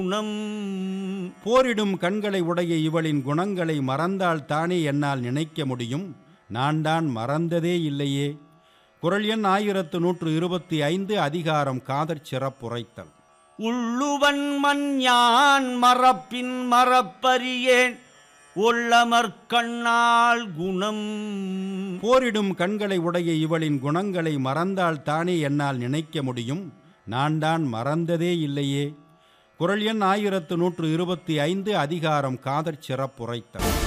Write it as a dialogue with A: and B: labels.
A: குணம்
B: போரிடும் கண்களை உடைய இவளின் குணங்களை மறந்தால் தானே என்னால் நினைக்க முடியும் நான் தான் மறந்ததே இல்லையே குரல் எண் ஆயிரத்து நூற்று இருபத்தி ஐந்து அதிகாரம் காதற் சிறப்புரைத்தல்
A: உள்ளுவன் மண் யான் மறப்பின் மறப்பறியேன் ஒள்ளமர்கண்ணால் குணம்
B: போரிடும் கண்களை உடைய இவளின் குணங்களை மறந்தால் தானே என்னால் நினைக்க முடியும் நான் தான் மறந்ததே இல்லையே குரல் எண் ஆயிரத்து நூற்று இருபத்தி ஐந்து அதிகாரம் காதற் சிறப்புரைத்தல்